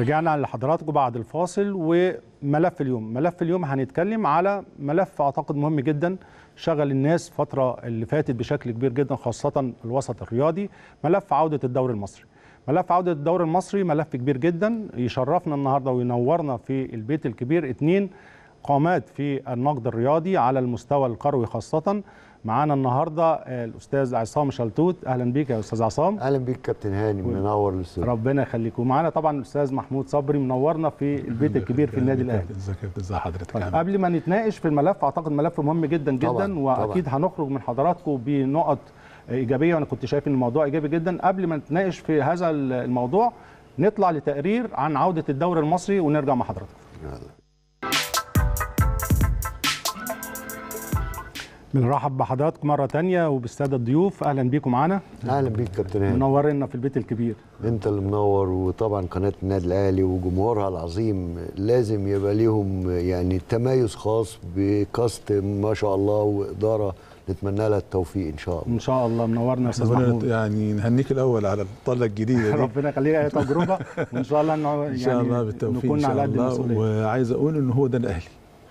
رجعنا لحضراتكم بعد الفاصل وملف اليوم ملف اليوم هنتكلم على ملف اعتقد مهم جدا شغل الناس فترة اللي فاتت بشكل كبير جدا خاصة الوسط الرياضي ملف عودة الدوري المصري ملف عودة الدوري المصري ملف كبير جدا يشرفنا النهاردة وينورنا في البيت الكبير اتنين قامات في النقد الرياضي على المستوى القروي خاصة معانا النهارده الاستاذ عصام شلتوت اهلا بيك يا استاذ عصام اهلا بيك كابتن هاني منور الاستوديو ربنا يخليك ومعانا طبعا الاستاذ محمود صبري منورنا في البيت الكبير في النادي الاهلي ازيك يا ازي حضرتك طيب قبل ما نتناقش في الملف اعتقد ملف مهم جدا جدا طبعاً، واكيد طبعاً. هنخرج من حضراتكم بنقط ايجابيه وانا كنت شايف ان الموضوع ايجابي جدا قبل ما نتناقش في هذا الموضوع نطلع لتقرير عن عوده الدوري المصري ونرجع مع حضراتكم بنرحب بحضراتكم مره تانية وبالساده الضيوف اهلا بيكم معانا اهلا بيك كابتن هاني منورنا في البيت الكبير انت اللي منور وطبعا قناه النادي الاهلي وجمهورها العظيم لازم يبقى ليهم يعني تميز خاص بكاست ما شاء الله واداره نتمنى لها التوفيق ان شاء الله ان شاء الله منورنا يا استاذ ربنا محمود يعني نهنيك الاول على الطله الجديده دي ربنا يخليك اي تجربه وان شاء الله انه ان شاء الله يعني بالتوفيق نكون ان شاء على قد الله المسؤوليه وعايز اقول ان هو ده الاهلي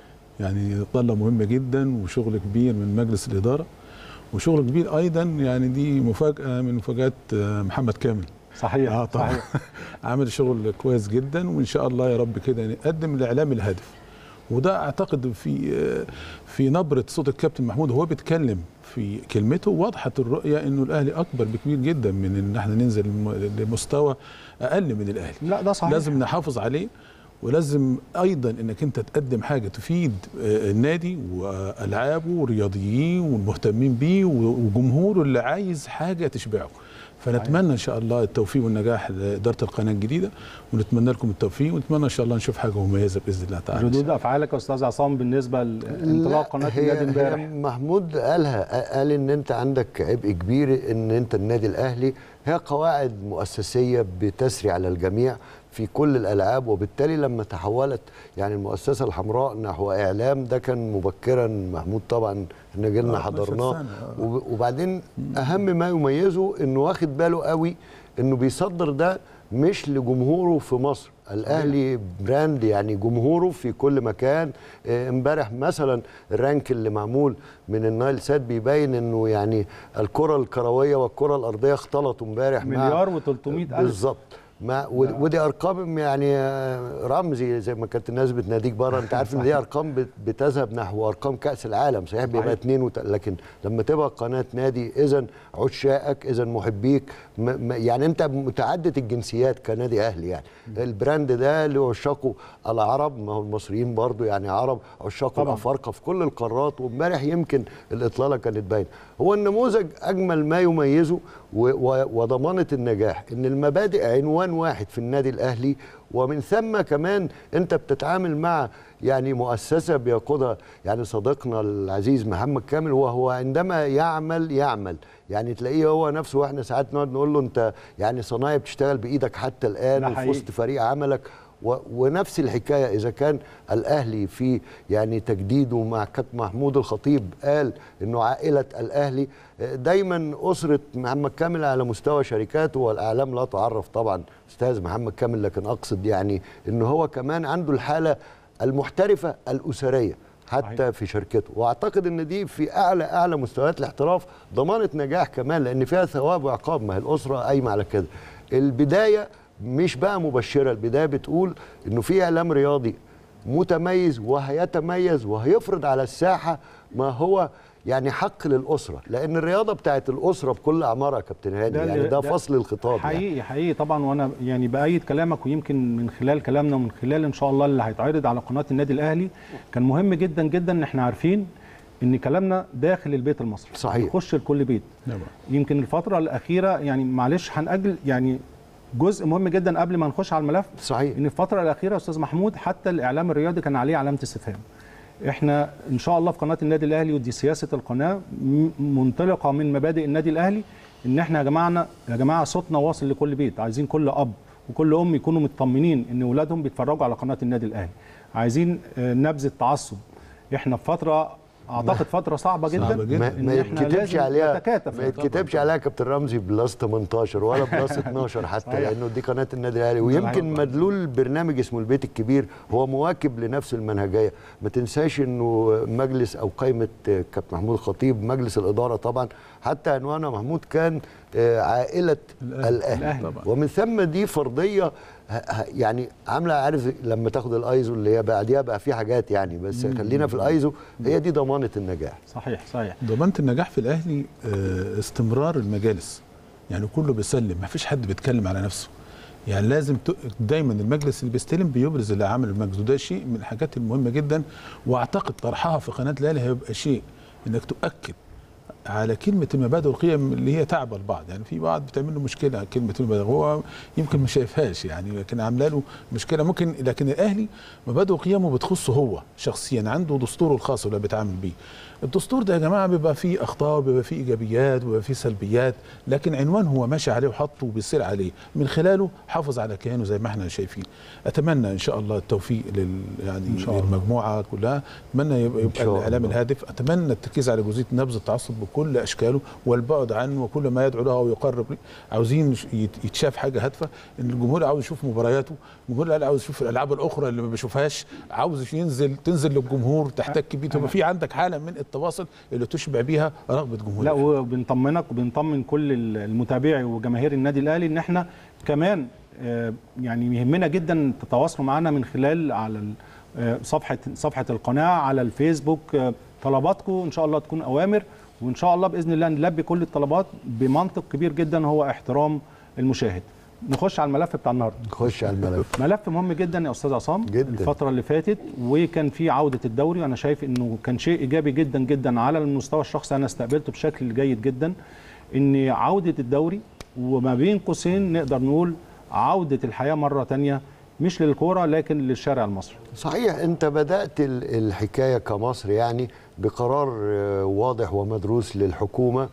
يعني طله مهمه جدا وشغل كبير من مجلس الاداره وشغل كبير ايضا يعني دي مفاجاه من مفاجات آه، محمد كامل صحيح اه طبعا صحيح عامل شغل كويس جدا وان شاء الله يا رب كده نقدم الاعلام الهدف وده اعتقد في في نبره صوت الكابتن محمود وهو بيتكلم في كلمته وضحت الرؤيه انه الاهلي اكبر بكبير جدا من ان احنا ننزل لم- لمستوى اقل من الاهلي لا ده صحيح لازم نحافظ عليه ولازم ايضا انك انت تقدم حاجه تفيد آه، النادي والعابه والرياضيين والمهتمين بيه وجمهوره اللي عايز حاجه تشبعه فنتمنى ان شاء الله التوفيق والنجاح لاداره القناه الجديده ونتمنى لكم التوفيق ونتمنى ان شاء الله نشوف حاجه مميزه باذن الله تعالى ردود افعالك يا استاذ عصام بالنسبه لانطلاق قناه هي- النادي هي امبارح محمود قالها قال ان انت عندك عبء كبير ان انت النادي الاهلي هي قواعد مؤسسيه بتسري على الجميع في كل الالعاب وبالتالي لما تحولت يعني المؤسسه الحمراء نحو اعلام ده كان مبكرا محمود طبعا احنا جيلنا آه، 12 حضرناه سنة، آه. وب- وبعدين اهم ما يميزه انه واخد باله قوي انه بيصدر ده مش لجمهوره في مصر الاهلي براند يعني جمهوره في كل مكان آه، امبارح مثلا الرانك اللي معمول من النايل سات بيبين انه يعني الكره الكرويه والكره الارضيه اختلطوا امبارح مع مليار و300 الف بالظبط ما و- ودي ارقام يعني آه، رمزي زي ما كانت الناس بتناديك بره انت عارف ان دي ارقام بت- بتذهب نحو ارقام كاس العالم صحيح بيبقى صحيح. اتنين وت... لكن لما تبقى قناه نادي اذا عشاقك اذا محبيك م... م... يعني انت متعدد الجنسيات كنادي اهلي يعني البراند ده لعشاقه العرب ما هو المصريين برضو يعني عرب عشاقه طبعاً. الافارقه في كل القارات وامبارح يمكن الاطلاله كانت باينه هو النموذج اجمل ما يميزه و... و... وضمانه النجاح ان المبادئ عنوان واحد في النادي الاهلي ومن ثم كمان انت بتتعامل مع يعني مؤسسه بيقودها يعني صديقنا العزيز محمد كامل وهو عندما يعمل يعمل يعني تلاقيه هو نفسه واحنا ساعات نقعد نقول له انت يعني صنايعي بتشتغل بايدك حتى الان ده وفي حقيقي. وسط فريق عملك و- ونفس الحكايه اذا كان الاهلي في يعني تجديده مع كابتن محمود الخطيب قال انه عائله الاهلي دايما اسره محمد كامل على مستوى شركاته والاعلام لا تعرف طبعا استاذ محمد كامل لكن اقصد يعني ان هو كمان عنده الحاله المحترفه الاسريه حتى صحيح. في شركته واعتقد ان دي في اعلى اعلى مستويات الاحتراف ضمانه نجاح كمان لان فيها ثواب وعقاب ما هي الاسره قايمه على كده البدايه مش بقى مبشره البدايه بتقول انه في اعلام رياضي متميز وهيتميز وهيفرض على الساحه ما هو يعني حق للاسره لان الرياضه بتاعت الاسره بكل اعمارها يا كابتن هاني ده يعني اللي- ده ده فصل الخطاب يعني. حقيقي حقيقي طبعا وانا يعني بايد كلامك ويمكن من خلال كلامنا ومن خلال ان شاء الله اللي هيتعرض على قناه النادي الاهلي كان مهم جدا جدا ان احنا عارفين ان كلامنا داخل البيت المصري صحيح. يخش لكل بيت نعم. يمكن الفتره الاخيره يعني معلش هنأجل يعني جزء مهم جدا قبل ما نخش على الملف صحيح ان الفتره الاخيره يا استاذ محمود حتى الاعلام الرياضي كان عليه علامه استفهام احنا ان شاء الله في قناه النادي الاهلي ودي سياسه القناه م- منطلقه من مبادئ النادي الاهلي ان احنا يا جماعه يا جماعه صوتنا واصل لكل بيت عايزين كل اب وكل ام يكونوا مطمنين ان اولادهم بيتفرجوا على قناه النادي الاهلي عايزين آه، نبذ التعصب احنا في فتره اعتقد فتره صعبه جدا صعبة جدا. ما, إن ما إحنا يتكتبش لازم عليها نتكاتف. ما يتكتبش عليها كابتن رمزي بلس 18 ولا بلس 12 حتى صحيح. لانه دي قناه النادي الاهلي ويمكن مدلول برنامج اسمه البيت الكبير هو مواكب لنفس المنهجيه ما تنساش انه مجلس او قائمه كابتن محمود الخطيب مجلس الاداره طبعا حتى عنوانها محمود كان آه، عائله الأهلي. الاهلي الأهلي. طبعا. ومن ثم دي فرضيه ه- ه- يعني عامله عارف لما تاخد الايزو اللي هي بعديها بقى في حاجات يعني بس خلينا في الايزو هي دي ضمانه النجاح صحيح صحيح ضمانه النجاح في الاهلي آه، استمرار المجالس يعني كله بيسلم ما فيش حد بيتكلم على نفسه يعني لازم ت- دايما المجلس اللي بيستلم بيبرز اللي عمل المجلس وده شيء من الحاجات المهمه جدا واعتقد طرحها في قناه الاهلي هيبقى شيء انك تؤكد على كلمه المبادئ والقيم اللي هي تعب البعض يعني في بعض بتعمل له مشكله كلمه المبادئ هو يمكن ما شايفهاش يعني لكن عامله له مشكله ممكن لكن الاهلي مبادئ وقيمه بتخصه هو شخصيا عنده دستوره الخاص اللي بيتعامل بيه الدستور ده يا جماعه بيبقى فيه اخطاء بيبقى فيه ايجابيات بيبقى فيه سلبيات لكن عنوان هو ماشي عليه وحطه وبيسير عليه من خلاله حافظ على كيانه زي ما احنا شايفين اتمنى ان شاء الله التوفيق لل يعني إن شاء الله. للمجموعه كلها اتمنى يبقى, يبقى شاء الاعلام الله. الهادف اتمنى التركيز على جزئيه نبذ التعصب بكل اشكاله والبعد عنه وكل ما يدعو له ويقرب ليه. عاوزين يش- يت- يتشاف حاجه هادفه ان الجمهور عاوز يشوف مبارياته الجمهور الاهلي عاوز يشوف الالعاب الاخرى اللي ما بيشوفهاش عاوز ينزل تنزل للجمهور تحتك بيه تبقى في عندك حاله من التواصل اللي تشبع بيها رغبه جمهور لا الأهلي. وبنطمنك وبنطمن كل المتابعي وجماهير النادي الاهلي ان احنا كمان آه، يعني يهمنا جدا تتواصلوا معنا من خلال على ال- آه، صفحه صفحه القناه على الفيسبوك آه، طلباتكم ان شاء الله تكون اوامر وان شاء الله باذن الله نلبي كل الطلبات بمنطق كبير جدا هو احترام المشاهد نخش على الملف بتاع النهارده نخش على الملف ملف مهم جدا يا استاذ عصام جداً. الفتره اللي فاتت وكان في عوده الدوري انا شايف انه كان شيء ايجابي جدا جدا على المستوى الشخصي انا استقبلته بشكل جيد جدا ان عوده الدوري وما بين قوسين نقدر نقول عوده الحياه مره تانية مش للكوره لكن للشارع المصري صحيح انت بدات ال- الحكايه كمصر يعني بقرار آه، واضح ومدروس للحكومه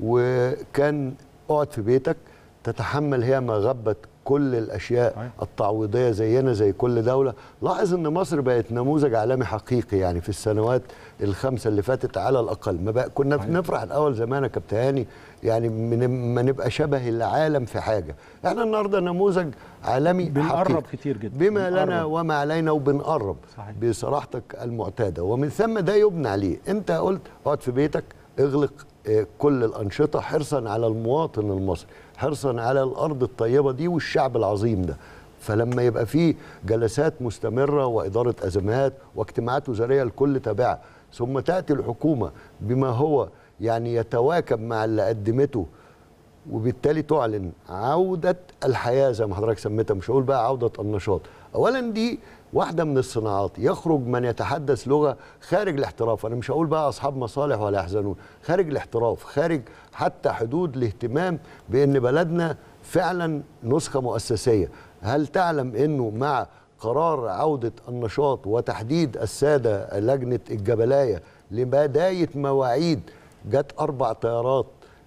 وكان اقعد في بيتك تتحمل هي ما غبت كل الاشياء صحيح. التعويضيه زينا زي كل دوله لاحظ ان مصر بقت نموذج عالمي حقيقي يعني في السنوات الخمسه اللي فاتت على الاقل ما بقى كنا بنفرح الاول زمان يا كابتن هاني يعني من ما نبقى شبه العالم في حاجه احنا النهارده نموذج عالمي بنقرب حقيقي. كتير جدا بما لنا بنقرب. وما علينا وبنقرب صحيح. بصراحتك المعتاده ومن ثم ده يبنى عليه انت قلت اقعد في بيتك اغلق آه، كل الانشطه حرصا على المواطن المصري حرصا على الارض الطيبه دي والشعب العظيم ده فلما يبقى فيه جلسات مستمره واداره ازمات واجتماعات وزاريه الكل تابعه ثم تاتي الحكومه بما هو يعني يتواكب مع اللي قدمته وبالتالي تعلن عودة الحياة زي ما حضرتك سميتها مش هقول بقى عودة النشاط أولا دي واحدة من الصناعات يخرج من يتحدث لغة خارج الاحتراف أنا مش هقول بقى أصحاب مصالح ولا يحزنون خارج الاحتراف خارج حتى حدود الاهتمام بأن بلدنا فعلا نسخة مؤسسية هل تعلم أنه مع قرار عودة النشاط وتحديد السادة لجنة الجبلاية لبداية مواعيد جت أربع طيارات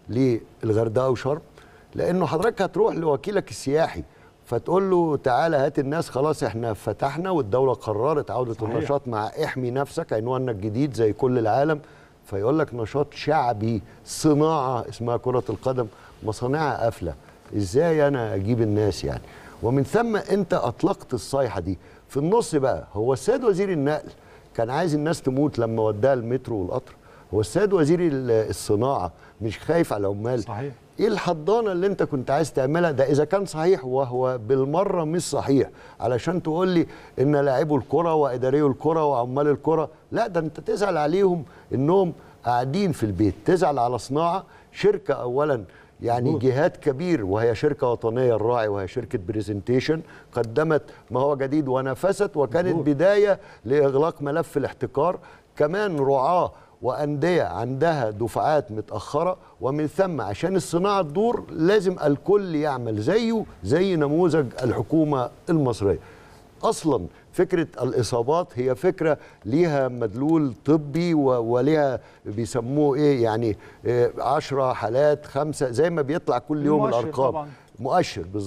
للغردقه وشرم لانه حضرتك هتروح لوكيلك السياحي فتقول له تعالى هات الناس خلاص احنا فتحنا والدوله قررت عوده صحيح. النشاط مع احمي نفسك عنواننا الجديد زي كل العالم فيقول لك نشاط شعبي صناعه اسمها كره القدم مصانعها قافله ازاي انا اجيب الناس يعني ومن ثم انت اطلقت الصيحه دي في النص بقى هو السيد وزير النقل كان عايز الناس تموت لما وداها المترو والقطر هو السيد وزير ال- الصناعه مش خايف على العمال صحيح. ايه الحضانه اللي انت كنت عايز تعملها ده اذا كان صحيح وهو بالمره مش صحيح علشان تقول لي ان لاعبو الكره واداريو الكره وعمال الكره لا ده انت تزعل عليهم انهم قاعدين في البيت تزعل على صناعه شركه اولا يعني مظبوط. جهات كبير وهي شركه وطنيه الراعي وهي شركه بريزنتيشن قدمت ما هو جديد ونافست وكانت مظبوط. بدايه لاغلاق ملف الاحتكار كمان رعاه وانديه عندها دفعات متاخره ومن ثم عشان الصناعه تدور لازم الكل يعمل زيه زي نموذج الحكومه المصريه اصلا فكره الاصابات هي فكره ليها مدلول طبي و- وليها بيسموه ايه يعني إيه عشرة حالات خمسة زي ما بيطلع كل يوم المؤشر الارقام طبعاً. مؤشر بالظبط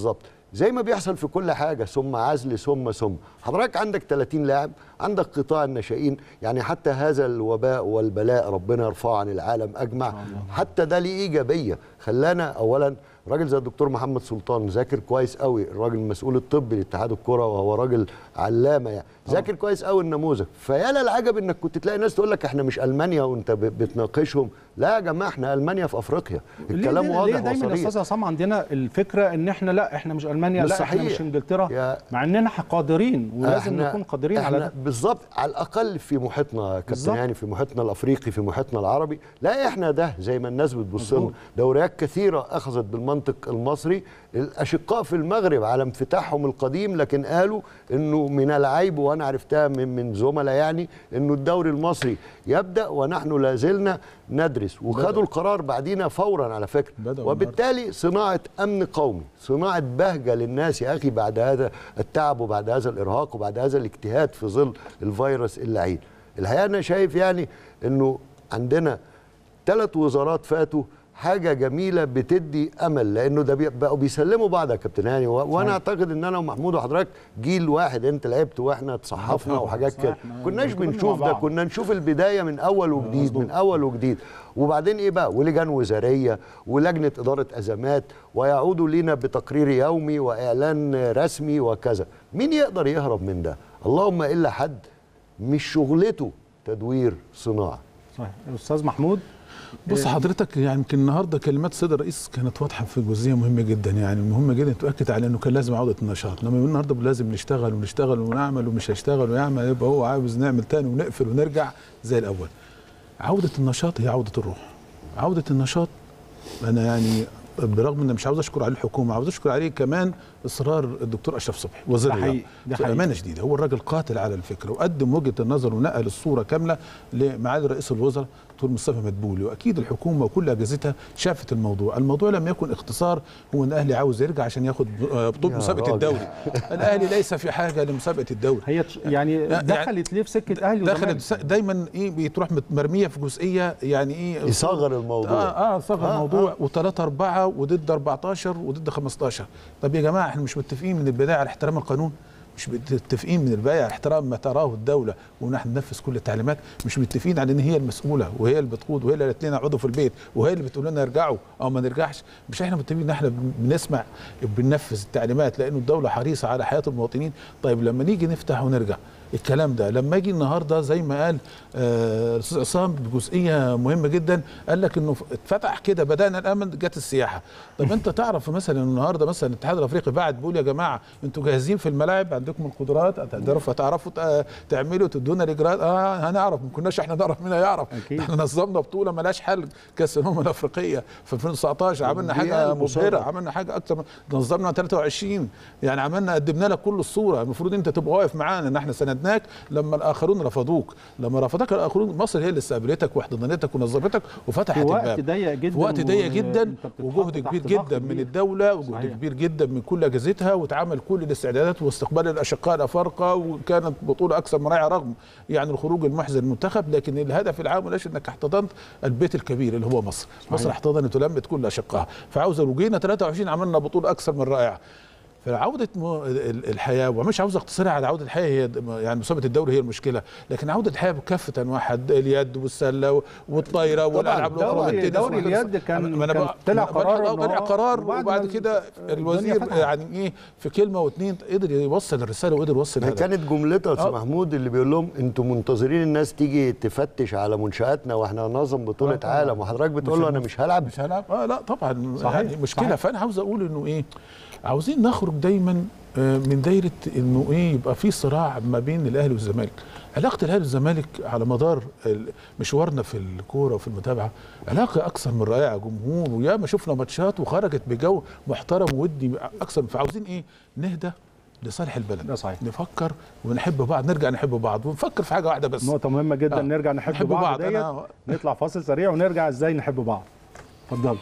زي ما بيحصل في كل حاجه ثم عزل ثم ثم حضرتك عندك 30 لاعب عندك قطاع الناشئين يعني حتى هذا الوباء والبلاء ربنا يرفعه عن العالم اجمع حتى ده ليه ايجابيه خلانا اولا راجل زي الدكتور محمد سلطان ذاكر كويس قوي الراجل المسؤول الطبي لاتحاد الكره وهو راجل علامه يعني ذاكر كويس قوي النموذج فيا للعجب انك كنت تلاقي ناس تقول لك احنا مش المانيا وانت ب- بتناقشهم لا يا جماعه احنا المانيا في افريقيا الكلام ليه واضح ليه دايما يا وصريح استاذ عصام عندنا الفكره ان احنا لا احنا مش المانيا مش لا احنا صحيح. مش انجلترا يا- مع اننا قادرين ولازم إحنا- نكون قادرين على إحنا ده بالظبط على الاقل في محيطنا يا كابتن بالظبط. يعني في محيطنا الافريقي في محيطنا العربي لا احنا ده زي ما الناس بتبص لنا مظبوط. دوريات كثيره اخذت بالمنطق المصري الاشقاء في المغرب على انفتاحهم القديم لكن قالوا انه من العيب وانا عرفتها من من زملاء يعني انه الدوري المصري يبدا ونحن لا زلنا ندرس وخدوا القرار بعدينا فورا على فكره بدأوا وبالتالي صناعه امن قومي صناعه بهجه للناس يا اخي بعد هذا التعب وبعد هذا الارهاق وبعد هذا الاجتهاد في ظل الفيروس اللعين الحقيقه انا شايف يعني انه عندنا ثلاث وزارات فاتوا حاجة جميلة بتدي أمل لأنه ده بي- بقوا بيسلموا بعض يا كابتن هاني و- وأنا أعتقد إن أنا ومحمود وحضرتك جيل واحد أنت لعبت وإحنا تصحفنا طبعاً، وحاجات صح، كده إحنا كناش كنا مع بنشوف ده بعض. كنا نشوف البداية من أول وجديد من أول وجديد وبعدين إيه بقى ولجان وزارية ولجنة إدارة أزمات ويعودوا لنا بتقرير يومي وإعلان رسمي وكذا مين يقدر يهرب من ده اللهم إلا حد مش شغلته تدوير صناعة صحيح استاذ محمود بص حضرتك يعني يمكن النهارده كلمات السيد الرئيس كانت واضحه في جزئيه مهمه جدا يعني مهمه جدا تؤكد على انه كان لازم عوده النشاط لما يقول النهارده لازم نشتغل ونشتغل ونعمل ومش هيشتغل ويعمل يبقى هو عاوز نعمل تاني ونقفل ونرجع زي الاول عوده النشاط هي عوده الروح عوده النشاط انا يعني برغم ان مش عاوز اشكر عليه الحكومه عاوز اشكر عليه كمان اصرار الدكتور اشرف صبحي وزير ده الرياضه حقيقي، ده حقيقي. بامانه شديده هو الراجل قاتل على الفكره وقدم وجهه النظر ونقل الصوره كامله لمعالي رئيس الوزراء دكتور مصطفى مدبولي واكيد الحكومه وكل اجهزتها شافت الموضوع الموضوع لم يكن اختصار هو ان الاهلي عاوز يرجع عشان ياخد بطوله يا مسابقه راجل. الدوري الاهلي ليس في حاجه لمسابقه الدوري هي تش- يعني يعني- دخلت ليه في سكه اهلي وزمالك دخلت دايما ايه بتروح مت- مرميه في جزئيه يعني ايه يصغر الموضوع. اه اه صغر آه، الموضوع وثلاثة أربعة وضد 14 وضد 15 طب يا جماعة احنا مش متفقين من البداية على احترام القانون مش متفقين من البداية على احترام ما تراه الدولة ونحن ننفذ كل التعليمات مش متفقين على ان هي المسؤولة وهي اللي بتقود وهي اللي قالت لنا اقعدوا في البيت وهي اللي بتقول لنا ارجعوا او ما نرجعش مش احنا متفقين ان احنا بنسمع بننفذ التعليمات لانه الدولة حريصة على حياة المواطنين طيب لما نيجي نفتح ونرجع الكلام ده لما اجي النهارده زي ما قال آه، الاستاذ عصام بجزئيه مهمه جدا قال لك انه اتفتح كده بدانا الامن جت السياحه طب انت تعرف مثلا النهارده مثلا الاتحاد الافريقي بعد بيقول يا جماعه انتوا جاهزين في الملاعب عندكم القدرات هتعرفوا تعرفوا تع- تعملوا تدونا الاجراءات اه هنعرف ما كناش احنا نعرف مين هيعرف أكيد. احنا نظمنا بطوله ملهاش حل كاس الامم الافريقيه في 2019 عملنا حاجه مونديال مبهره مصادرة. عملنا حاجه اكتر من- نظمنا 23 يعني عملنا قدمنا لك كل الصوره المفروض انت تبقى واقف معانا ان احنا سندناك لما الاخرون رفضوك لما رفضك الاخرون مصر هي اللي استقبلتك واحتضنتك ونظمتك وفتحت في وقت الباب ضيق جدا في وقت ضيق و- جدا أنت بتتحط وجهد تحت كبير ضغط جدا من كبير. الدوله وجهد صحيح. كبير جدا من كل اجهزتها واتعمل كل الاستعدادات واستقبال الاشقاء الافارقه وكانت بطوله اكثر من رائعه رغم يعني الخروج المحزن المنتخب لكن الهدف العام ليش انك احتضنت البيت الكبير اللي هو مصر مصر احتضنت ولمت كل اشقائها فعاوزه وجينا 23 عملنا بطوله اكثر من رائعه فعودة مو- ال- الحياة ومش عاوز اقتصرها على عودة الحياة هي د- يعني مسابقة الدوري هي المشكلة لكن عودة الحياة بكافة أنواعها الد- اليد والسلة والطايرة والألعاب الأخرى دوري- والتنس دوري والحرص. اليد كان- ما أنا كان بقى- طلع ما- قرار ما- إن طلع هو- قرار وبعد وبعد ما كده الدنيا الوزير فتحت. يعني إيه في كلمة واثنين قدر يوصل الرسالة وقدر يوصل هي الهدف كانت جملته يا استاذ آه. محمود اللي بيقول لهم انتوا منتظرين الناس تيجي تفتش على منشاتنا واحنا ننظم بطوله آه طبعاً. عالم وحضرتك بتقول له انا مش هلعب مش هلعب اه لا طبعا صحيح، يعني مشكله صحيح. فانا عاوز اقول انه ايه عاوزين نخرج دايما آه، من دايره انه ايه يبقى في صراع ما بين الاهلي والزمالك علاقه الاهلي والزمالك على مدار ال- مشوارنا في الكوره وفي المتابعه علاقه اكثر من رائعه جمهور وياما شفنا ماتشات وخرجت بجو محترم ودي اكثر فعاوزين ايه نهدى لصالح البلد ده صحيح. نفكر ونحب بعض نرجع نحب بعض ونفكر في حاجه واحده بس نقطة مهمة جدا آه. نرجع نحب, نحب بعض, بعض. ديت أنا- نطلع فاصل سريع ونرجع ازاي نحب بعض اتفضل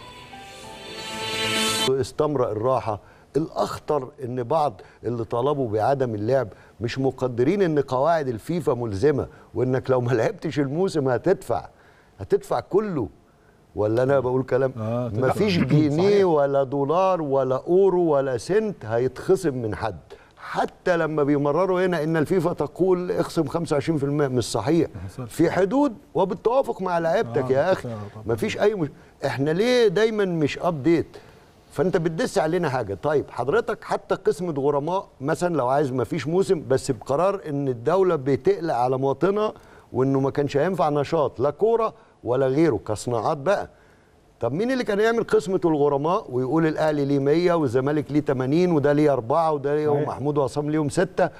استمرأ الراحه الاخطر ان بعض اللي طلبوا بعدم اللعب مش مقدرين ان قواعد الفيفا ملزمه وانك لو ما لعبتش الموسم هتدفع هتدفع كله ولا انا بقول كلام آه، طبعا. مفيش جنيه ولا دولار ولا اورو ولا سنت هيتخصم من حد حتى لما بيمرروا هنا ان الفيفا تقول اخصم 25% مش صحيح حصلش. في حدود وبالتوافق مع لعيبتك آه، يا اخي طبعا، طبعا. مفيش اي مش... احنا ليه دايما مش ابديت فانت بتدس علينا حاجه طيب حضرتك حتى قسمه غرماء مثلا لو عايز مفيش موسم بس بقرار ان الدوله بتقلق على مواطنها وانه ما كانش هينفع نشاط لا كوره ولا غيره كصناعات بقى طب مين اللي كان يعمل قسمة الغرماء ويقول الأهلي ليه 100 والزمالك ليه 80 وده ليه أربعة وده ليه صحيح. ومحمود وعصام ليهم ستة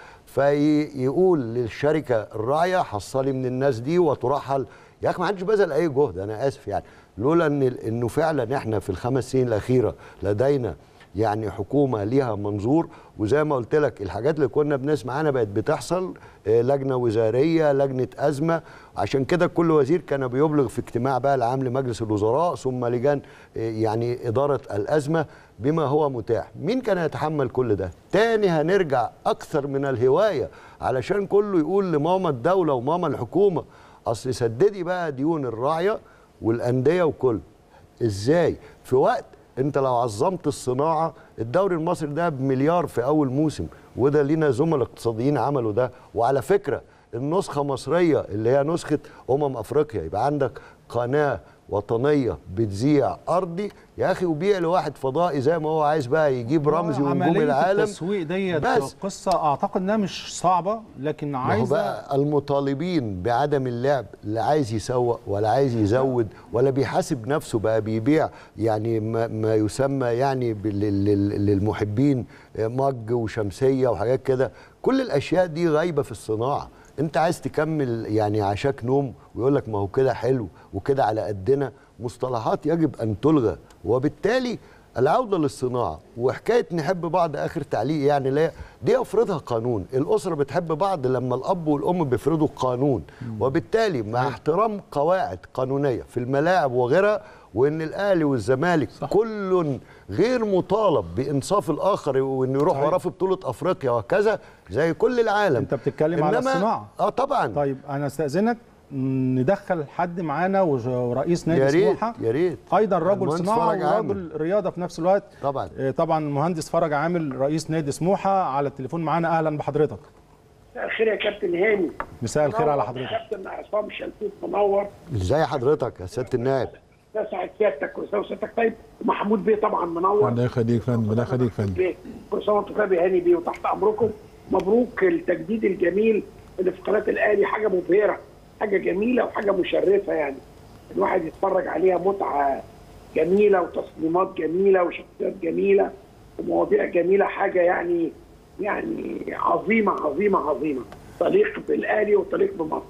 فيقول للشركة الراعية حصلي من الناس دي وترحل يا أخي ما حدش بذل أي جهد أنا آسف يعني لولا إن إنه فعلا إحنا في الخمس سنين الأخيرة لدينا يعني حكومة ليها منظور وزي ما قلت لك الحاجات اللي كنا بنسمع عنها بقت بتحصل آه، لجنة وزارية لجنة أزمة عشان كده كل وزير كان بيبلغ في اجتماع بقى العام لمجلس الوزراء ثم لجان آه، يعني إدارة الأزمة بما هو متاح مين كان يتحمل كل ده تاني هنرجع أكثر من الهواية علشان كله يقول لماما الدولة وماما الحكومة أصل سددي بقى ديون الراعية والأندية وكل ازاي في وقت انت لو عظمت الصناعه الدوري المصري ده بمليار في اول موسم وده لينا زملاء اقتصاديين عملوا ده وعلى فكره النسخه مصريه اللي هي نسخه امم افريقيا يبقى عندك قناه وطنيه بتذيع ارضي يا اخي وبيع لواحد فضائي زي ما هو عايز بقى يجيب رمزي ونجوم عملية العالم التسويق ديت بس. قصه اعتقد انها مش صعبه لكن ما هو عايزه بقى المطالبين بعدم اللعب لا عايز يسوق ولا عايز يزود ولا بيحاسب نفسه بقى بيبيع يعني ما, ما يسمى يعني بال- لل- للمحبين مج وشمسيه وحاجات كده كل الاشياء دي غايبه في الصناعه انت عايز تكمل يعني عشاك نوم ويقول لك ما هو كده حلو وكده على قدنا مصطلحات يجب ان تلغى وبالتالي العوده للصناعه وحكايه نحب بعض اخر تعليق يعني لا دي افرضها قانون الاسره بتحب بعض لما الاب والام بيفرضوا قانون وبالتالي مع احترام قواعد قانونيه في الملاعب وغيرها وان الاهلي والزمالك صح. كل غير مطالب بانصاف الاخر وانه يروح صحيح. وراه في بطوله افريقيا وكذا زي كل العالم انت بتتكلم على إنما- الصناعة. اه طبعا طيب انا استاذنك م، ندخل حد معانا وج- ورئيس يا نادي ريت سموحه يا ريت ايضا رجل المهندس صناعه فرج عامر. ورجل رياضه في نفس الوقت طبعا آه، طبعا مهندس فرج عامل رئيس نادي سموحه على التليفون معانا اهلا بحضرتك مساء الخير يا كابتن هاني مساء الخير على منور. حضرتك كابتن عصام شلتوت منور ازاي حضرتك يا سياده النائب تسعد سيادتك وسام سيادتك طيب ومحمود بيه طبعا منور الله يخليك فندم الله يخليك فندم بيه. كل سنه وانتم طيب يا هاني بيه وتحت امركم مبروك التجديد الجميل اللي في قناه الاهلي حاجه مبهره حاجه جميله وحاجه مشرفه يعني الواحد يتفرج عليها متعه جميله وتصميمات جميله وشخصيات جميله ومواضيع جميله حاجه يعني يعني عظيمه عظيمه عظيمه تليق بالاهلي وتليق بمصر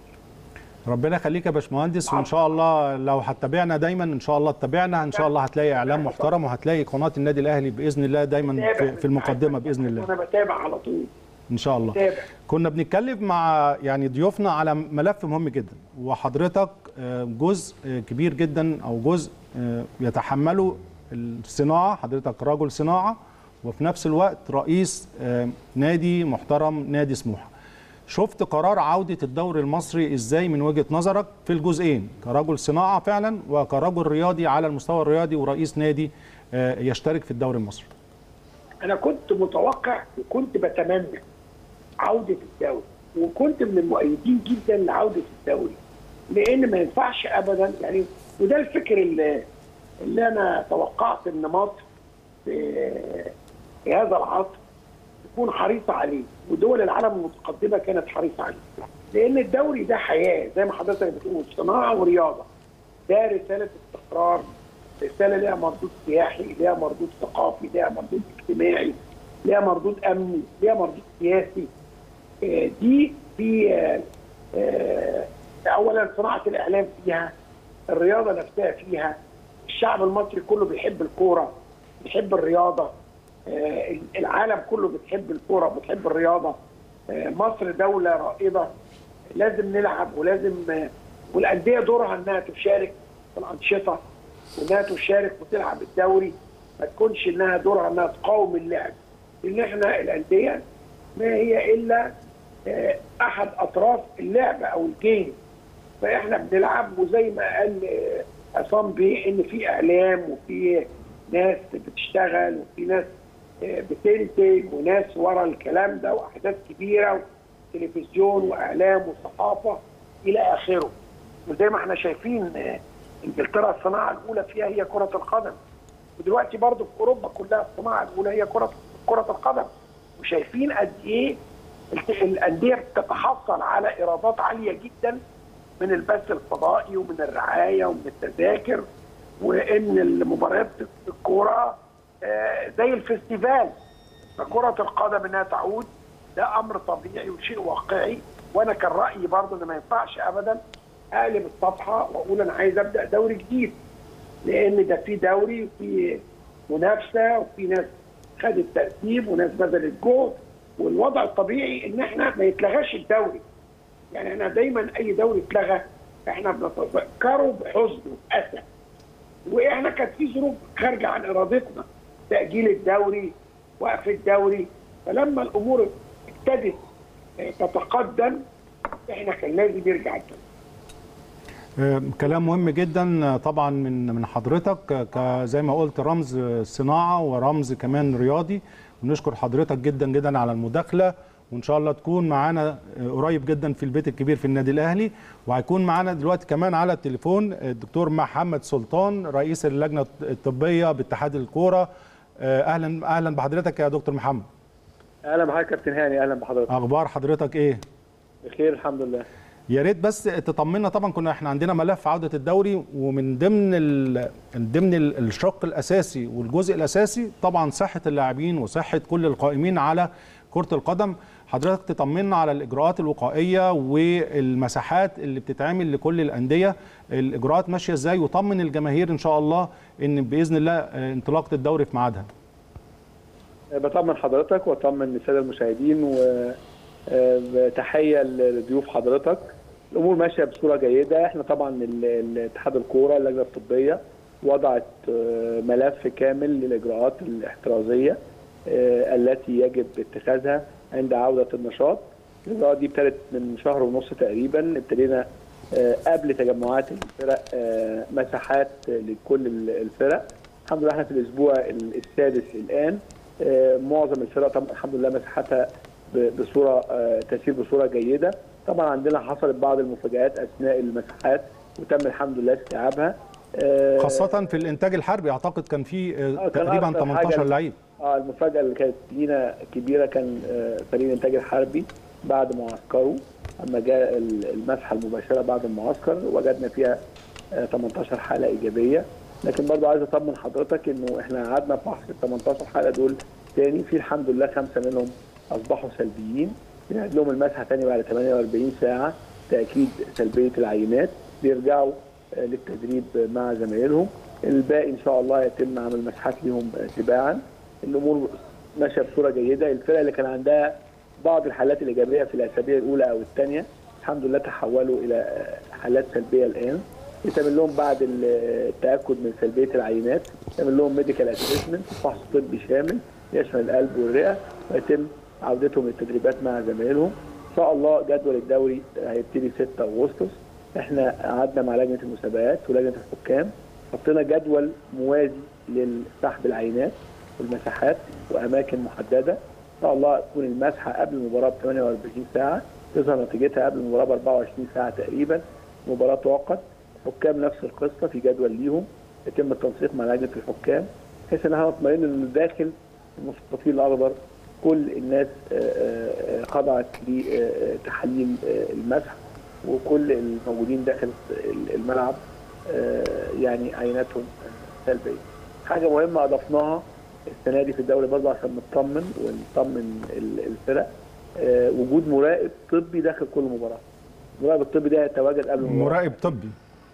ربنا يخليك يا باشمهندس وان شاء الله لو هتتابعنا دايما ان شاء الله تتابعنا ان شاء الله هتلاقي اعلام محترم وهتلاقي قناه النادي الاهلي باذن الله دايما في, في المقدمه باذن الله انا بتابع على طول ان شاء الله بتابع كنا بنتكلم مع يعني ضيوفنا على ملف مهم جدا وحضرتك آه، جزء آه، كبير جدا او جزء آه، يتحمله الصناعه حضرتك رجل صناعه وفي نفس الوقت رئيس آه، نادي محترم نادي سموحه شفت قرار عودة الدوري المصري ازاي من وجهة نظرك في الجزئين كرجل صناعة فعلا وكرجل رياضي على المستوى الرياضي ورئيس نادي آه، يشترك في الدوري المصري انا كنت متوقع وكنت بتمنى عوده الدوري وكنت من المؤيدين جدا لعوده الدوري لان ما ينفعش ابدا يعني وده الفكر اللي, اللي انا توقعت ان مصر في, في هذا العصر تكون حريصه عليه ودول العالم المتقدمه كانت حريصه عليه لان الدوري ده حياه زي ما حضرتك بتقول صناعه ورياضه ده رساله استقرار رساله ليها مردود سياحي ليها مردود ثقافي ليها مردود اجتماعي ليها مردود امني ليها مردود سياسي آه، دي في آه، آه، اولا صناعه الاعلام فيها الرياضه نفسها فيها الشعب المصري كله بيحب الكوره بيحب الرياضه آه، العالم كله بتحب الكوره وبتحب الرياضه آه، مصر دوله رائده لازم نلعب ولازم آه، والانديه دورها انها تشارك في الانشطه وانها تشارك وتلعب الدوري ما تكونش انها دورها انها تقاوم اللعب لان احنا الانديه ما هي الا آه، احد اطراف اللعبه او الجيم فاحنا بنلعب وزي ما قال آه، عصام بيه ان في اعلام وفي ناس بتشتغل وفي ناس آه، بتنتج وناس ورا الكلام ده واحداث كبيره وتلفزيون واعلام وصحافه الى اخره وزي ما احنا شايفين آه، انجلترا الصناعه الاولى فيها هي كره القدم ودلوقتي برضو في اوروبا كلها الصناعه الاولى هي كره كره القدم وشايفين قد ايه الت- الانديه بتتحصل على ايرادات عاليه جدا من البث الفضائي ومن الرعايه ومن التذاكر وان المباريات الكوره آه، زي الفستيفال فكره القدم انها تعود ده امر طبيعي وشيء واقعي وانا كان رايي برضه ان ما ينفعش ابدا اقلب الصفحه واقول انا عايز ابدا دوري جديد لان ده في دوري وفي منافسه وفي ناس خدت ترتيب وناس بذلت جهد والوضع الطبيعي ان احنا ما يتلغاش الدوري يعني انا دايما اي دوري اتلغى احنا بنتذكره بحزن واسى واحنا كانت في ظروف خارجه عن ارادتنا تاجيل الدوري وقف الدوري فلما الامور ابتدت تتقدم احنا كان لازم يرجع الدوري آه، كلام مهم جدا آه، طبعا من من حضرتك آه، ك- زي ما قلت رمز آه، صناعه ورمز كمان رياضي ونشكر حضرتك جدا جدا على المداخله وان شاء الله تكون معانا آه، قريب جدا في البيت الكبير في النادي الاهلي وهيكون معانا دلوقتي كمان على التليفون آه، الدكتور محمد سلطان رئيس اللجنه الطبيه باتحاد الكوره آه، اهلا اهلا بحضرتك يا دكتور محمد اهلا بحضرتك كابتن هاني اهلا بحضرتك اخبار حضرتك ايه بخير الحمد لله يا ريت بس تطمنا طبعا كنا احنا عندنا ملف عوده الدوري ومن ضمن ال... ضمن ال- الشق الاساسي والجزء الاساسي طبعا صحه اللاعبين وصحه كل القائمين على كره القدم حضرتك تطمنا على الاجراءات الوقائيه والمساحات اللي بتتعمل لكل الانديه الاجراءات ماشيه ازاي وطمن الجماهير ان شاء الله ان باذن الله آه، انطلاقه الدوري في ميعادها بطمن حضرتك واطمن الساده المشاهدين وتحيه لضيوف حضرتك الامور ماشيه بصوره جيده احنا طبعا ال- ال- اتحاد الكوره اللجنه الطبيه وضعت آه، ملف كامل للاجراءات الاحترازيه آه، التي يجب اتخاذها عند عوده النشاط الاجراءات دي ابتدت من شهر ونص تقريبا ابتدينا آه، قبل تجمعات الفرق آه، مساحات لكل ال- الفرق الحمد لله احنا في الاسبوع ال- السادس الان آه، معظم الفرق طبعا الحمد لله مساحتها ب- بصوره آه، تسير بصوره جيده طبعا عندنا حصلت بعض المفاجات اثناء المساحات وتم الحمد لله استيعابها آه، خاصه في الانتاج الحربي اعتقد كان في آه، آه، كان تقريبا أكتر 18 حاجة- لعيب اه المفاجاه اللي كانت لينا كبيره كان آه، فريق الانتاج الحربي بعد معسكره اما جاء ال- المسحه المباشره بعد المعسكر وجدنا فيها آه، 18 حاله ايجابيه لكن برضو عايز اطمن حضرتك انه احنا قعدنا فحص ال 18 حاله دول تاني في الحمد لله خمسه منهم اصبحوا سلبيين بنعيد لهم المسحه تاني بعد 48 ساعه تاكيد سلبيه العينات بيرجعوا آه، للتدريب مع زمايلهم الباقي ان شاء الله يتم عمل مسحات ليهم آه، تباعا الامور ماشيه بصوره جيده الفرق اللي كان عندها بعض الحالات الايجابيه في الاسابيع الاولى او الثانيه الحمد لله تحولوا الى آه، حالات سلبيه الان يتعمل لهم بعد ال- التاكد من سلبيه العينات يعمل لهم ميديكال اسسمنت فحص طبي شامل يشمل القلب والرئه ويتم عودتهم للتدريبات مع زمايلهم ان شاء الله جدول الدوري هيبتدي 6 اغسطس احنا قعدنا مع لجنه المسابقات ولجنه الحكام حطينا جدول موازي لسحب العينات والمساحات واماكن محدده ان شاء الله تكون المسحه قبل المباراه ب 48 ساعه تظهر نتيجتها قبل المباراه ب 24 ساعه تقريبا المباراه تعقد حكام نفس القصه في جدول ليهم يتم التنسيق مع لجنه الحكام بحيث ان احنا نطمئن ان داخل المستطيل الاخضر كل الناس آه، آه، خضعت لتحاليل آه، المسح وكل الموجودين داخل الملعب آه، يعني عيناتهم سلبيه. حاجه مهمه اضفناها السنه دي في الدوري برضه عشان نطمن ونطمن ال- الفرق آه، وجود مراقب طبي داخل كل مباراه. المراقب الطبي ده يتواجد قبل المباراه مراقب طبي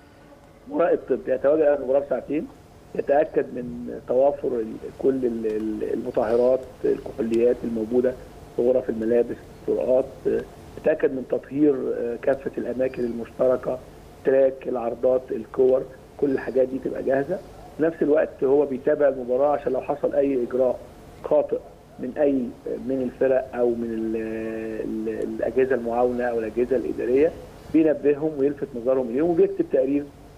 مراقب طبي يتواجد قبل المباراه بساعتين يتاكد من توافر ال- كل ال- ال- المطهرات الكحوليات الموجوده في غرف الملابس الطرقات آه، يتاكد من تطهير آه، كافه الاماكن المشتركه تراك العرضات الكور كل الحاجات دي تبقى جاهزه في نفس الوقت هو بيتابع المباراه عشان لو حصل اي اجراء خاطئ من اي من الفرق او من ال ال الاجهزه المعاونه او الاجهزه الاداريه بينبههم ويلفت نظرهم اليهم وبيكتب تقرير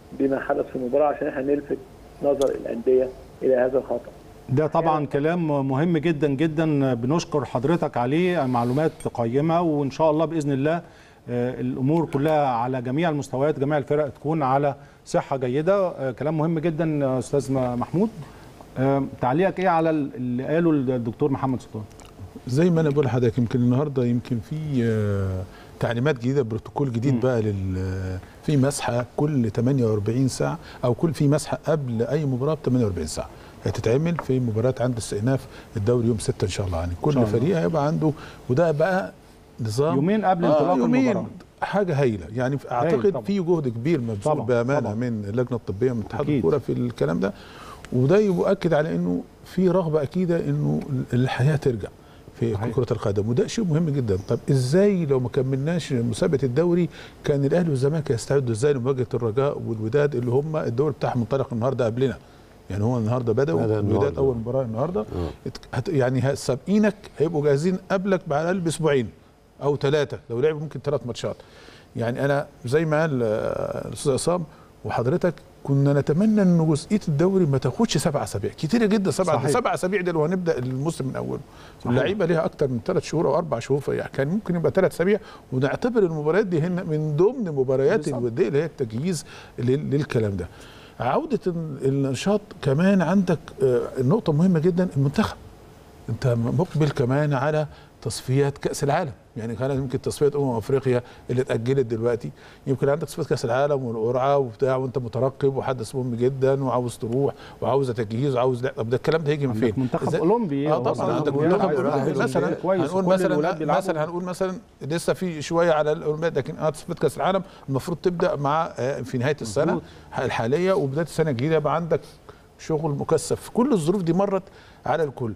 بما حدث في المباراه عشان احنا نلفت نظر الانديه الى هذا الخطا ده طبعا كلام مهم جدا جدا بنشكر حضرتك عليه معلومات قيمه وان شاء الله باذن الله آه، الامور كلها على جميع المستويات جميع الفرق تكون على صحه جيده آه، كلام مهم جدا آه، استاذ محمود آه، تعليقك ايه على اللي قاله الدكتور محمد سلطان زي ما انا بقول لحضرتك يمكن النهارده يمكن في آه، تعليمات جديده بروتوكول جديد مم. بقى لل في مسحه كل 48 ساعه او كل في مسحه قبل اي مباراه ب 48 ساعه هتتعمل في مباراه عند استئناف الدوري يوم 6 ان شاء الله يعني كل شاء الله. فريق هيبقى عنده وده بقى نظام يومين قبل انطلاق يومين المباراة. حاجه هايله يعني اعتقد طبعا. في جهد كبير مبذول طبعا، بامانه طبعا. من اللجنه الطبيه من اتحاد أكيد. الكوره في الكلام ده وده يؤكد على انه في رغبه اكيده انه الحياه ترجع في صحيح. كره القدم وده شيء مهم جدا طب ازاي لو ما كملناش مسابقه الدوري كان الاهلي والزمالك يستعدوا ازاي لمواجهه الرجاء والوداد اللي هم الدوري بتاعهم منطلق النهارده قبلنا يعني هو النهارده بداوا بدأ الوداد النهاردة. اول مباراه النهارده آه. ات- هت- يعني ه- سابقينك هيبقوا جاهزين قبلك على الاقل باسبوعين او ثلاثه لو لعبوا ممكن ثلاث ماتشات يعني انا زي ما قال آه، الاستاذ عصام وحضرتك كنا نتمنى ان جزئيه الدوري ما تاخدش سبع اسابيع كتير جدا سبع صحيح. سبع اسابيع ده لو هنبدا الموسم من اوله اللعيبه ليها اكتر من ثلاث شهور او اربع شهور فيعني كان ممكن يبقى ثلاث اسابيع ونعتبر المباريات دي هنا من ضمن مباريات بالظبط. الوديه اللي هي التجهيز لل- للكلام ده عوده ال- النشاط كمان عندك آه، نقطه مهمه جدا المنتخب انت مقبل كمان على تصفيات كاس العالم يعني كان يمكن تصفيات امم افريقيا اللي اتاجلت دلوقتي يمكن عندك تصفيات كاس العالم والقرعه وبتاع وانت مترقب وحدث مهم جدا وعاوز تروح وعاوز تجهيز وعاوز لا طب ده الكلام ده هيجي من عندك فين؟ منتخب إزاي؟ اولمبي اه وصل طبعا عندك الأولمبياد، منتخب عايز أولمبي. يلعب مثلا كويس هنقول وكل الولاد مثلا بيلعبوا. مثلا هنقول مثلا لسه في شويه على الاولمبياد لكن اه تصفيات كاس العالم المفروض تبدا مع آه، في نهايه السنه مظبوط. الحاليه وبدايه السنه الجديده يبقى عندك شغل مكثف كل الظروف دي مرت على الكل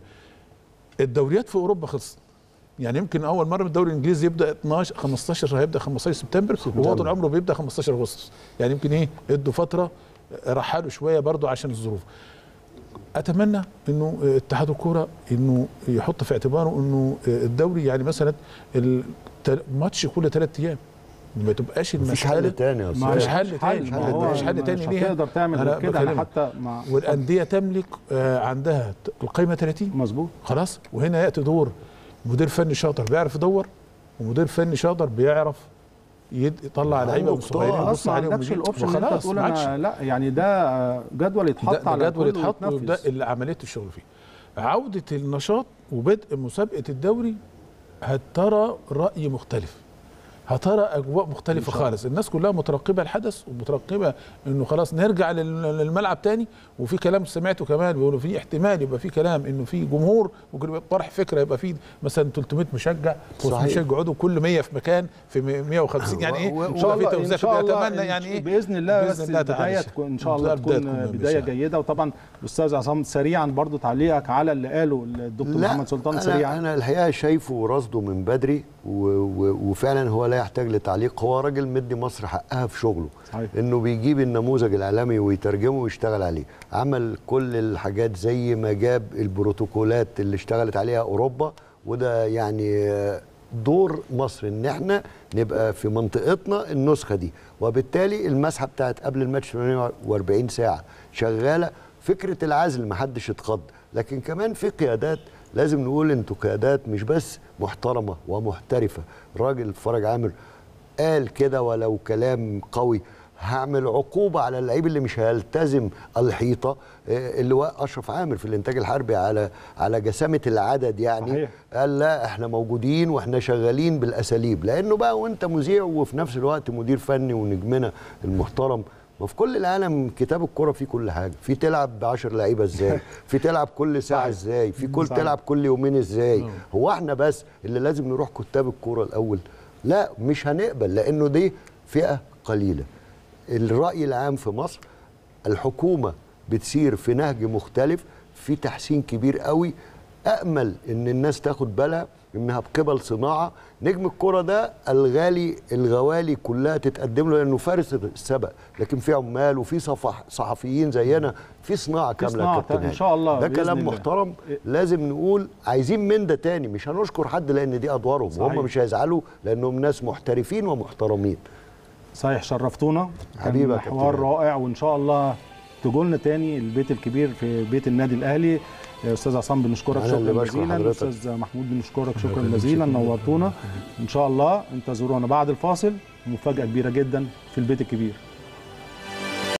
الدوريات في اوروبا خلصت يعني يمكن اول مره الدوري الانجليزي يبدا 12 15 هيبدا 15 سبتمبر وهو طول عمره بيبدا 15 اغسطس يعني يمكن ايه ادوا فتره رحلوا شويه برضو عشان الظروف اتمنى انه اتحاد الكوره انه يحط في اعتباره انه الدوري يعني مثلا الماتش كل ثلاث ايام ما تبقاش مفيش حل المساله تاني يا ما مش أستاذ. حل تاني ما ما هو مش حل تاني مش ليها هتقدر تعمل أنا غير كده انا بكلمك. حتى مع والانديه تملك آه، عندها القائمه 30 مظبوط خلاص وهنا ياتي دور مدير فني شاطر بيعرف يدور ومدير فني شاطر بيعرف يد- يطلع لعيبه من عنده الصغيرين قطاع. يبص خلاص ما عليهم عندكش ويجيب. الاوبشن ان انت وخلاص، تقول ما عادش. انا لا يعني ده جدول يتحط ده, على ده جدول الكل يتحط ويتنفذ. وده اللي عمليه الشغل فيه عوده النشاط وبدء مسابقه الدوري هترى راي مختلف هترى اجواء مختلفه خالص الناس كلها مترقبه الحدث ومترقبه انه خلاص نرجع لل- للملعب تاني وفي كلام سمعته كمان بيقولوا في احتمال يبقى في كلام انه في جمهور ممكن يبقى طرح فكره يبقى في مثلا 300 مشجع صحيح. مشجع يقعدوا كل 100 في مكان في 150 يعني ايه و- و- ان شاء يبقى في الله توزيع ان شاء الله اتمنى يعني ايه باذن الله بس بإذن الله تعالى. البدايه تكون ان شاء الله البداية تكون تكون بدايه بشأن. جيده وطبعا الاستاذ عصام سريعا برضو تعليقك على اللي قاله الدكتور لا، محمد سلطان أنا سريعا انا الحقيقه شايفه ورصده من بدري و و وفعلا هو لا يحتاج لتعليق هو راجل مدي مصر حقها في شغله صحيح. انه بيجيب النموذج الاعلامي ويترجمه ويشتغل عليه عمل كل الحاجات زي ما جاب البروتوكولات اللي اشتغلت عليها اوروبا وده يعني آه، دور مصر ان احنا نبقى في منطقتنا النسخه دي وبالتالي المسحه بتاعت قبل الماتش 48 ساعه شغاله فكره العزل ما حدش اتخض لكن كمان في قيادات لازم نقول انتوا قيادات مش بس محترمه ومحترفه راجل فرج عامر قال كده ولو كلام قوي هعمل عقوبة على اللعيب اللي مش هيلتزم الحيطة آه، اللواء أشرف عامر في الإنتاج الحربي على على جسامة العدد يعني صحيح. قال لا احنا موجودين واحنا شغالين بالأساليب لأنه بقى وأنت مذيع وفي نفس الوقت مدير فني ونجمنا المحترم ما في كل العالم كتاب الكرة فيه كل حاجة في تلعب ب 10 لعيبة ازاي في تلعب كل ساعة ازاي في كل صحيح. تلعب كل يومين ازاي هو احنا بس اللي لازم نروح كتاب الكرة الأول لا مش هنقبل لأنه دي فئة قليلة الرأي العام في مصر الحكومة بتسير في نهج مختلف في تحسين كبير قوي أأمل إن الناس تاخد بالها إنها بقبل صناعة نجم الكرة ده الغالي الغوالي كلها تتقدم له لأنه فارس السبق لكن في عمال وفي صفح صحفيين زينا في صناعة كاملة يا صناعة كابتن إن هاني. شاء الله ده بإذن كلام الله. محترم لازم نقول عايزين من ده تاني مش هنشكر حد لأن دي أدوارهم صحيح. وهم مش هيزعلوا لأنهم ناس محترفين ومحترمين صحيح شرفتونا حبيبي يا كان كابتن حوار هاني. رائع وان شاء الله تجولنا تاني البيت الكبير في بيت النادي الاهلي يا استاذ عصام بنشكرك أنا شكرا اللي بشكر جزيلا حضرتك. استاذ محمود بنشكرك شكرا يخليك، جزيلا شكراً. نورتونا ان شاء الله انتظرونا بعد الفاصل مفاجاه كبيره جدا في البيت الكبير